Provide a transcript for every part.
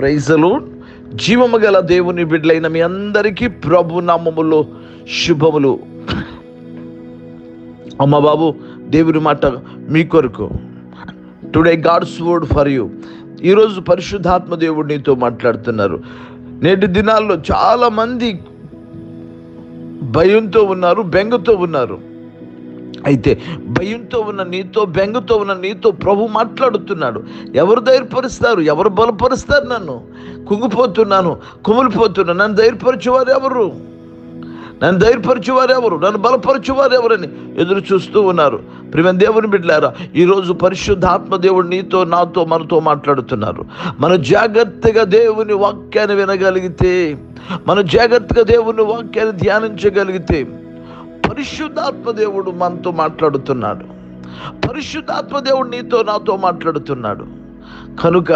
ప్రైజలు జీవము గల దేవుని బిడ్డలైన మీ అందరికీ ప్రభు నామములో శుభములు అమ్మ బాబు దేవుని మాట మీ కొరకు today God's word for you ఈరోజు పరిశుద్ధాత్మ దేవుడు నీతో మాట్లాడుతున్నారు నేటి దినాల్లో చాలా మంది భయంతో ఉన్నారు బెంగతో ఉన్నారు అయితే భయంతో ఉన్న నీతో బెంగతో ఉన్న నీతో ప్రభు మాట్లాడుతున్నాడు ఎవరు ధైర్యపరుస్తారు ఎవరు బలపరుస్తారు నన్ను కుంగిపోతున్నాను కుమిలిపోతున్నాను నన్ను ధైర్యపరిచేవారు ఎవరు నన్ను ధైర్యపరిచేవారు ఎవరు నన్ను బలపరిచేవారు ఎవరని ఎదురు చూస్తూ ఉన్నారు ప్రియ దేవుని బిడ్డలారా ఈరోజు పరిశుద్ధాత్మ దేవుడు నీతో నాతో మనతో మాట్లాడుతున్నారు మన జాగ్రత్తగా దేవుని వాక్యాన్ని వినగలిగితే మన జాగ్రత్తగా దేవుని వాక్యాన్ని ధ్యానించగలిగితే పరిశుద్ధాత్మ దేవుడు మనతో మాట్లాడుతున్నాడు పరిశుద్ధాత్మ దేవుడు నీతో నాతో మాట్లాడుతున్నాడు కనుక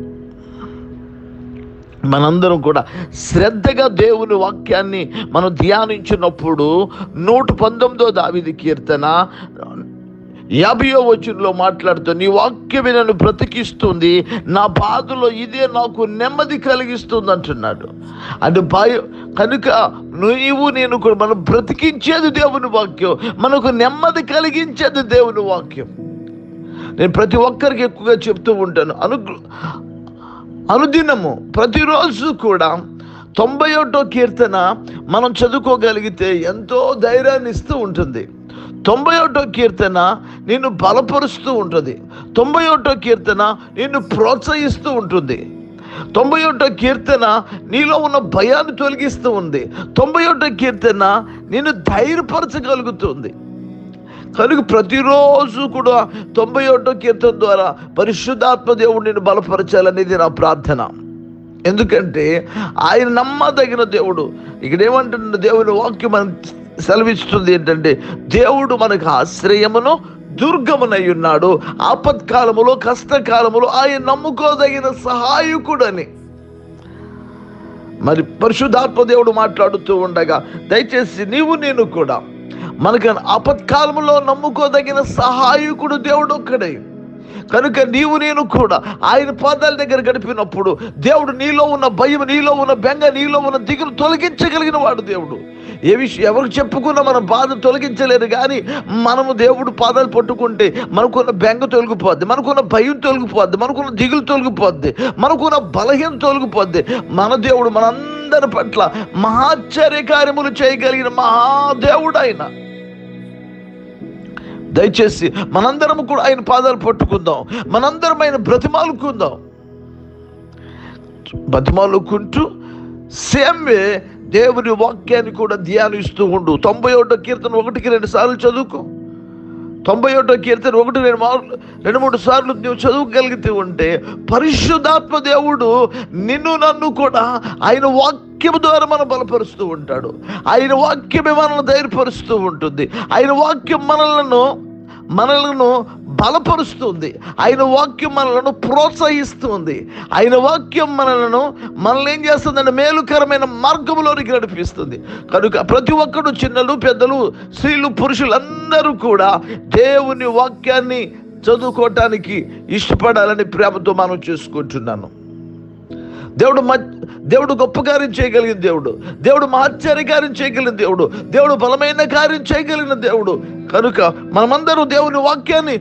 మనందరం కూడా శ్రద్ధగా దేవుని వాక్యాన్ని మనం ధ్యానించినప్పుడు నూట పంతొమ్మిదో దావిది కీర్తన యాభయో వచనంలో మాట్లాడుతూ నీ వాక్యమే నన్ను బ్రతికిస్తుంది నా బాధలో ఇదే నాకు నెమ్మది కలిగిస్తుంది అంటున్నాడు అంటే భయ కనుక నీవు నేను కూడా మనం బ్రతికించేది దేవుని వాక్యం మనకు నెమ్మది కలిగించేది దేవుని వాక్యం నేను ప్రతి ఒక్కరికి ఎక్కువగా చెప్తూ ఉంటాను అను అనుదినము ప్రతిరోజు కూడా తొంభై ఒకటో కీర్తన మనం చదువుకోగలిగితే ఎంతో ధైర్యాన్ని ఇస్తూ ఉంటుంది తొంభై ఒకటో కీర్తన నిన్ను బలపరుస్తూ ఉంటుంది తొంభై ఒకటో కీర్తన నిన్ను ప్రోత్సహిస్తూ ఉంటుంది తొంభై ఒకటో కీర్తన నీలో ఉన్న భయాన్ని తొలగిస్తూ ఉంది తొంభై ఒకటో కీర్తన నిన్ను ధైర్యపరచగలుగుతుంది కనుక ప్రతిరోజు కూడా తొంభై ఒకటో కీర్తన ద్వారా పరిశుద్ధాత్మ దేవుడు నేను బలపరచాలనేది నా ప్రార్థన ఎందుకంటే ఆయన నమ్మదగిన దేవుడు ఇక్కడ ఏమంటున్న దేవుని వాక్యం మనం సెలవిస్తుంది ఏంటంటే దేవుడు మనకు ఆశ్రయమును దుర్గమునై ఉన్నాడు ఆపత్కాలములో కష్టకాలములో ఆయన నమ్ముకోదగిన సహాయకుడని మరి పరిశుద్ధాత్మ దేవుడు మాట్లాడుతూ ఉండగా దయచేసి నీవు నేను కూడా మనకు ఆపత్కాలంలో నమ్ముకోదగిన సహాయకుడు దేవుడు ఒక్కడే కనుక నీవు నేను కూడా ఆయన పాదాల దగ్గర గడిపినప్పుడు దేవుడు నీలో ఉన్న భయం నీలో ఉన్న బెంగ నీలో ఉన్న దిగులు తొలగించగలిగిన వాడు దేవుడు ఏ విషయం ఎవరికి చెప్పుకున్నా మన బాధ తొలగించలేరు కానీ మనము దేవుడు పాదాలు పట్టుకుంటే మనకున్న బెంగ తొలగిపోద్ది మనకున్న భయం తొలగిపోద్ది మనకున్న దిగులు తొలగిపోద్ది మనకున్న బలహీన తొలగిపోద్ది మన దేవుడు మనందరి పట్ల మహాశ్చర్య కార్యములు చేయగలిగిన మహాదేవుడు ఆయన దయచేసి మనందరం కూడా ఆయన పాదాలు పట్టుకుందాం మనందరం ఆయన బ్రతిమాలుకుందాం బ్రతిమాలుకుంటూ సేమ్ వే దేవుని వాక్యాన్ని కూడా ధ్యానిస్తూ ఉండు తొంభై ఒకటో కీర్తన ఒకటికి రెండు సార్లు చదువుకో తొంభై ఒకటో కీర్తన ఒకటి రెండు మార్లు రెండు మూడు సార్లు నువ్వు చదువుగలిగితే ఉంటే పరిశుద్ధాత్మ దేవుడు నిన్ను నన్ను కూడా ఆయన వాక్యం ద్వారా మనం బలపరుస్తూ ఉంటాడు ఆయన వాక్యమే మనల్ని ధైర్యపరుస్తూ ఉంటుంది ఆయన వాక్యం మనలను మనలను బలపరుస్తుంది ఆయన వాక్యం మనలను ప్రోత్సహిస్తుంది ఆయన వాక్యం మనలను మనల్ని ఏం చేస్తుందంటే మేలుకరమైన మార్గంలోనికి నడిపిస్తుంది కనుక ప్రతి ఒక్కడు చిన్నలు పెద్దలు స్త్రీలు పురుషులు అందరూ కూడా దేవుని వాక్యాన్ని చదువుకోవటానికి ఇష్టపడాలని ప్రేమతో మనం చేసుకుంటున్నాను దేవుడు మ దేవుడు గొప్ప కార్యం చేయగలిగిన దేవుడు దేవుడు మహత్యారి కార్యం చేయగలిగిన దేవుడు దేవుడు బలమైన కార్యం చేయగలిగిన దేవుడు కనుక మనమందరూ దేవుని వాక్యాన్ని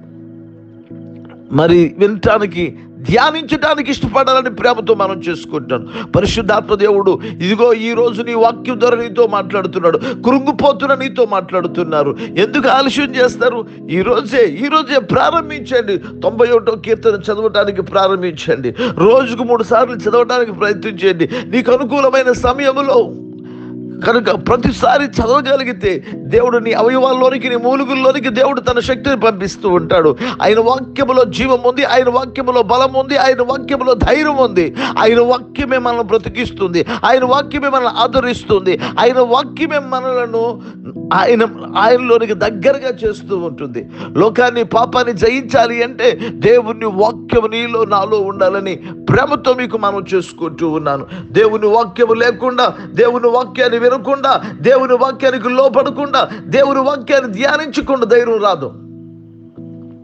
మరి వినటానికి ధ్యానించడానికి ఇష్టపడాలని ప్రేమతో మనం చేసుకుంటాను పరిశుద్ధాత్మ దేవుడు ఇదిగో ఈ రోజు నీ వాక్యం ద్వారా నీతో మాట్లాడుతున్నాడు కృంగిపోతున్న నీతో మాట్లాడుతున్నారు ఎందుకు ఆలస్యం చేస్తారు ఈ రోజే ఈ రోజే ప్రారంభించండి తొంభై ఒకటో కీర్తన చదవటానికి ప్రారంభించండి రోజుకు మూడు సార్లు చదవడానికి ప్రయత్నించండి నీకు అనుకూలమైన సమయంలో కనుక ప్రతిసారి చదవగలిగితే దేవుడు నీ అవయవాల్లోనికి నీ మూలుగుల్లోనికి దేవుడు తన శక్తిని పంపిస్తూ ఉంటాడు ఆయన వాక్యములో జీవం ఉంది ఆయన వాక్యములో బలం ఉంది ఆయన వాక్యములో ధైర్యం ఉంది ఆయన వాక్యమే మనల్ని బ్రతికిస్తుంది ఆయన వాక్యమే మనల్ని ఆదరిస్తుంది ఆయన వాక్యమే మనలను ఆయన ఆయనలోనికి దగ్గరగా చేస్తూ ఉంటుంది లోకాన్ని పాపాన్ని జయించాలి అంటే దేవుని వాక్యము నీలో నాలో ఉండాలని ప్రేమతో మీకు మనం చేసుకుంటూ ఉన్నాను దేవుని వాక్యము లేకుండా దేవుని వాక్యాన్ని వినకుండా దేవుని వాక్యానికి లోపడకుండా దేవుని వాక్యాన్ని ధ్యానించకుండా ధైర్యం రాదు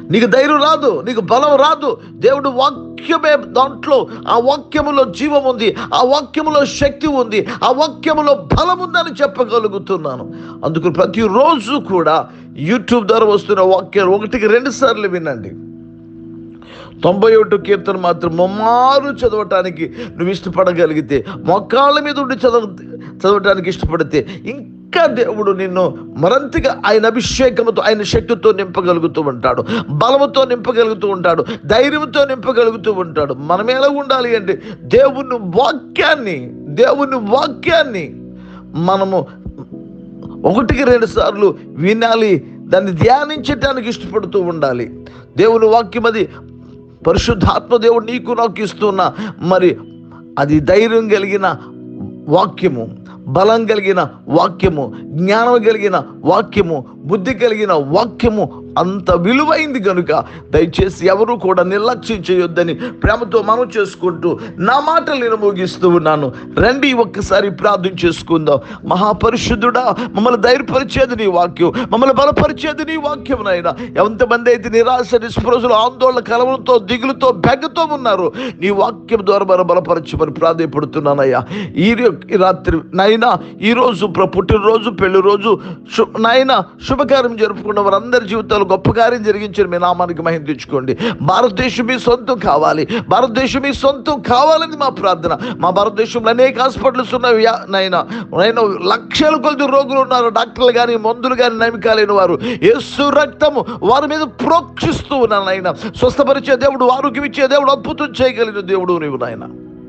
నీకు ధైర్యం రాదు నీకు బలం రాదు దేవుడు వాక్యమే దాంట్లో ఆ వాక్యములో జీవం ఉంది ఆ వాక్యములో శక్తి ఉంది ఆ వాక్యములో బలం ఉందని చెప్పగలుగుతున్నాను అందుకు ప్రతిరోజు కూడా యూట్యూబ్ ద్వారా వస్తున్న వాక్యాలు ఒకటికి రెండు సార్లు వినండి తొంభై ఒకటి కీర్తన మాత్రం ముమ్మారు చదవటానికి నువ్వు ఇష్టపడగలిగితే మొక్కాళ్ళ మీద ఉండి చదవ చదవటానికి ఇష్టపడితే ఇంకా దేవుడు నిన్ను మరంతగా ఆయన అభిషేకంతో ఆయన శక్తితో నింపగలుగుతూ ఉంటాడు బలముతో నింపగలుగుతూ ఉంటాడు ధైర్యంతో నింపగలుగుతూ ఉంటాడు మనం ఎలా ఉండాలి అంటే దేవుని వాక్యాన్ని దేవుని వాక్యాన్ని మనము ఒకటికి రెండు సార్లు వినాలి దాన్ని ధ్యానించటానికి ఇష్టపడుతూ ఉండాలి దేవుని వాక్యం అది పరిశుద్ధాత్మ దేవుడు నీకు నాకు ఇస్తున్న మరి అది ధైర్యం కలిగిన వాక్యము బలం కలిగిన వాక్యము జ్ఞానం కలిగిన వాక్యము బుద్ధి కలిగిన వాక్యము అంత విలువైంది కనుక దయచేసి ఎవరు కూడా నిర్లక్ష్యం చేయొద్దని ప్రేమతో మనం చేసుకుంటూ నా మాటలు నేను ముగిస్తూ ఉన్నాను రండి ఒక్కసారి ప్రార్థన చేసుకుందాం మహాపరిశుద్ధుడా మమ్మల్ని ధైర్యపరిచేది నీ వాక్యం మమ్మల్ని బలపరిచేది నీ వాక్యం నాయన ఎంతమంది అయితే నిరాశ నిస్పృహలు ఆందోళన కలవలతో దిగులుతో బెగ్గతో ఉన్నారు నీ వాక్యం ద్వారా మనం బలపరచమని ప్రాధాయపడుతున్నానయ్యా ఈ రో- ఈ రాత్రి నాయన ఈ రోజు ప్ర- పుట్టినరోజు పెళ్లి రోజు శు నాయన శుభకార్యం జరుపుకున్న వారందరి జీవితాలు గొప్ప కార్యం జరిగించిన మీ నామానికి మహిమ తెచ్చుకోండి భారతదేశం మీ సొంతం కావాలి భారతదేశం మీ సొంతం కావాలని మా ప్రార్థన మా భారతదేశంలో అనేక హాస్పిటల్స్ ఉన్నవి యా- నాయన నాయన లక్షల కొద్ది రోగులు ఉన్నారు డాక్టర్లు కానీ మందులు కానీ నమ్మకాలైన వారు యేసు రక్తము వారి మీద ప్రోక్షిస్తూ ఉన్నాను నాయన స్వస్థపరిచే దేవుడు ఆరోగ్యం ఇచ్చే దేవుడు అద్భుతం చేయగలిగిన దేవుడు నీవు నాయన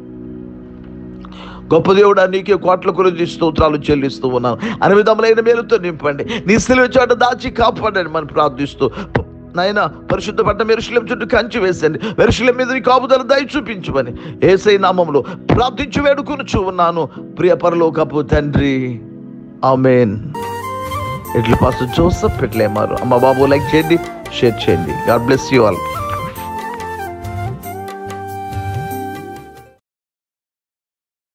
గొప్ప దేవుడా నీకే కోట్ల కొలది స్తోత్రాలు చెల్లిస్తూ ఉన్నాను అన్ని విధములైన మేలుతో నింపండి నీ సిలువ చాట దాచి కాపాడండి మనం ప్రార్థిస్తూ నాయన పరిశుద్ధ పట్ట మెరుశులం చుట్టూ కంచి వేసండి మెరుశులం మీద నీ కాపుదల దయ చూపించమని ఏసై నామములో ప్రార్థించి వేడుకొనుచు ఉన్నాను ప్రియ పరలోకపు తండ్రి ఆమెన్ ఇట్లా పాస్టర్ జోసఫ్ పెట్టలేమారు అమ్మ బాబు లైక్ చేయండి షేర్ చేయండి గాడ్ బ్లెస్ యూ ఆల్